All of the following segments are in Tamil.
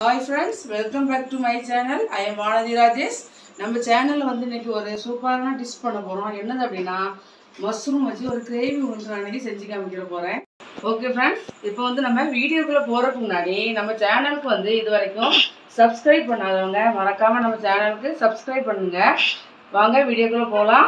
hi friends welcome back to my channel I am Vanathi Rajesh நம்ம சேனலில் வந்து இன்னைக்கு ஒரு சூப்பரான டிஷ் பண்ண போகிறோம் என்னது அப்படின்னா மஷ்ரூம் வச்சு ஒரு கிரேவி ஒன்று நான் அன்னைக்கு செஞ்சு காமிக்கிற போகிறேன் ஓகே ஃப்ரெண்ட்ஸ் இப்போ வந்து நம்ம வீடியோக்குள்ளே போகிறதுக்கு முன்னாடி நம்ம சேனலுக்கு வந்து இது வரைக்கும் சப்ஸ்கிரைப் பண்ணாதவங்க மறக்காமல் நம்ம சேனலுக்கு சப்ஸ்கிரைப் பண்ணுங்க வாங்க வீடியோக்குள்ளே போகலாம்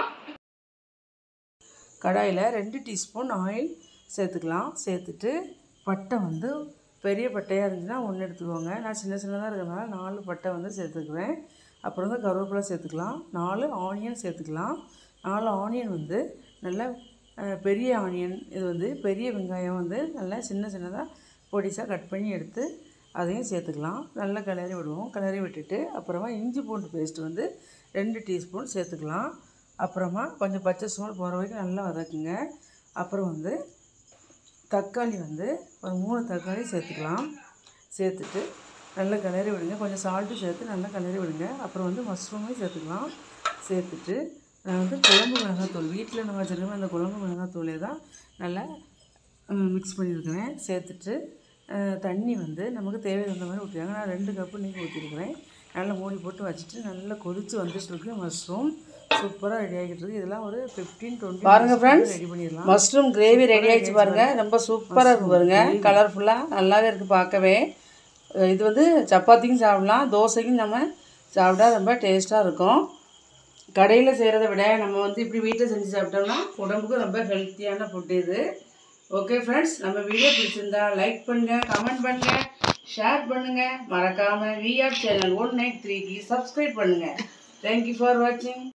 கடாயில் ரெண்டு டீஸ்பூன் ஆயில் சேர்த்துக்கலாம் சேர்த்துட்டு பட்டை வந்து பெரிய பட்டையாக இருந்துச்சுன்னா ஒன்று எடுத்துக்கோங்க நான் சின்ன சின்னதாக இருக்கிறதுனால நாலு பட்டை வந்து சேர்த்துக்குவேன் அப்புறம் வந்து கருவேப்பிலை சேர்த்துக்கலாம் நாலு ஆனியன் சேர்த்துக்கலாம் நாலு ஆனியன் வந்து நல்லா அஹ், பெரிய ஆனியன் இது வந்து பெரிய வெங்காயம் வந்து நல்லா சின்ன சின்னதாக பொடிசாக கட் பண்ணி எடுத்து அதையும் சேர்த்துக்கலாம் நல்லா கிளறி விடுவோம் கிளறி விட்டுட்டு அப்புறமா இஞ்சி பூண்டு பேஸ்ட் வந்து ரெண்டு டீஸ்பூன் சேர்த்துக்கலாம் அப்புறமா கொஞ்சம் பச்சை ஸ்மெல் போகிற வரைக்கும் நல்லா வதக்குங்க அப்புறம் வந்து தக்காளி வந்து ஒரு மூணு தக்காளி சேர்த்துக்கலாம் சேர்த்துட்டு நல்லா கிளறி விடுங்க கொஞ்சம் சால்ட்டு சேர்த்து நல்லா கிளறி விடுங்க அப்புறம் வந்து மஷ்ரூமையும் சேர்த்துக்கலாம் சேர்த்துட்டு நான் வந்து குழம்பு மிளகாத்தூள் வீட்டில் நம்ம வச்சுருக்கோம் அந்த குழம்பு மிளகாத்தூளே தான் நல்லா மிக்ஸ் பண்ணியிருக்கிறேன் சேர்த்துட்டு அஹ், தண்ணி வந்து நமக்கு தேவையான மாதிரி ஊற்றிருக்காங்க நான் ரெண்டு கப்பு நீர் ஊற்றிருக்கிறேன் நல்லா மூடி போட்டு வச்சுட்டு நல்லா கொதித்து வந்துட்டு இருக்கு மஷ்ரூம் சூப்பராக ரெடி ஆகிட்டு இருக்கு இதெல்லாம் ஒரு ஃபிஃப்டீன் டுவெண்ட்டி பாருங்க ஃப்ரெண்ட்ஸ் ரெடி பண்ணிடலாம் மஷ்ரூம் கிரேவி ரெடி ஆயிடுச்சு பாருங்க ரொம்ப சூப்பராக இருக்கு பாருங்க கலர்ஃபுல்லாக நல்லாவே இருக்குது பார்க்கவே அஹ் இது வந்து சப்பாத்திக்கும் சாப்பிடலாம் தோசைக்கும் நம்ம சாப்பிட்டா ரொம்ப டேஸ்ட்டாக இருக்கும் கடையில் செய்கிறத விட நம்ம வந்து இப்படி வீட்டில் செஞ்சு சாப்பிட்டோம்னா உடம்புக்கு ரொம்ப ஹெல்த்தியான ஃபுட் இது ஓகே ஃப்ரெண்ட்ஸ் நம்ம வீடியோ பிடிச்சிருந்தா லைக் பண்ணுங்கள் கமெண்ட் பண்ணுங்கள் ஷேர் பண்ணுங்கள் மறக்காமல் விஆர் சேனல் ஒன் நைட் த்ரீக்கு சப்ஸ்கிரைப் பண்ணுங்கள் தேங்க்யூ ஃபார் வாட்சிங்